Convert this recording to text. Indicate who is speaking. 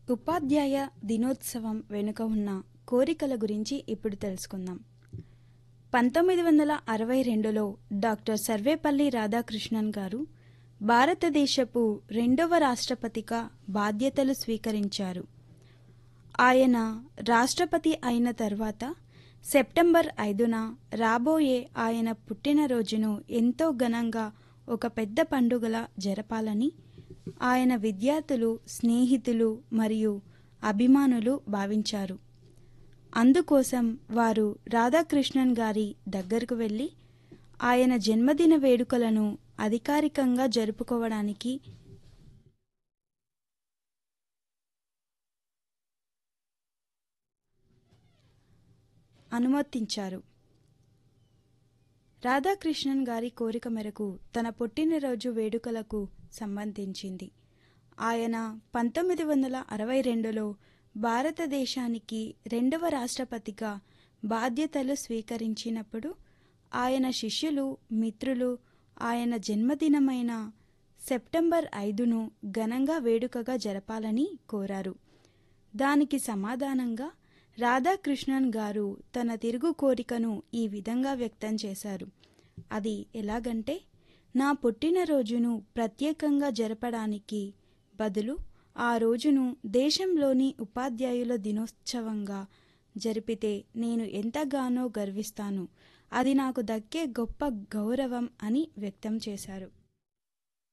Speaker 1: ఉపాధ్యాయ దినోత్సవం వెనుక ఉన్న కోరికల గురించి ఇప్పుడు తెలుసుకుందాం పంతొమ్మిది వందల అరవై రెండులో డాక్టర్ సర్వేపల్లి రాధాకృష్ణన్ గారు భారతదేశపు రెండవ రాష్ట్రపతిగా బాధ్యతలు స్వీకరించారు ఆయన రాష్ట్రపతి అయిన తర్వాత సెప్టెంబర్ ఐదున రాబోయే ఆయన పుట్టినరోజును ఎంతో ఘనంగా ఒక పెద్ద పండుగలా జరపాలని ఆయన విద్యార్థులు స్నేహితులు మరియు అభిమానులు భావించారు అందుకోసం వారు రాధాకృష్ణన్ గారి దగ్గరకు వెళ్ళి ఆయన జన్మదిన వేడుకలను అధికారికంగా జరుపుకోవడానికి అనుమతించారు రాధాకృష్ణన్ గారి కోరిక మేరకు తన పుట్టినరోజు వేడుకలకు సంబంధించింది ఆయన పంతొమ్మిది వందల అరవై రెండులో భారతదేశానికి రెండవ రాష్ట్రపతిగా బాధ్యతలు స్వీకరించినప్పుడు ఆయన శిష్యులు మిత్రులు ఆయన జన్మదినమైన సెప్టెంబర్ ఐదును ఘనంగా వేడుకగా జరపాలని కోరారు దానికి సమాధానంగా రాధాకృష్ణన్ గారు తన తిరుగు కోరికను ఈ విధంగా వ్యక్తం చేశారు అది ఎలాగంటే నా పుట్టినరోజును ప్రత్యేకంగా జరపడానికి బదులు ఆ రోజును దేశంలోని ఉపాధ్యాయుల దినోత్సవంగా జరిపితే నేను ఎంతగానో గర్విస్తాను అది నాకు దక్కే గొప్ప గౌరవం అని వ్యక్తం చేశారు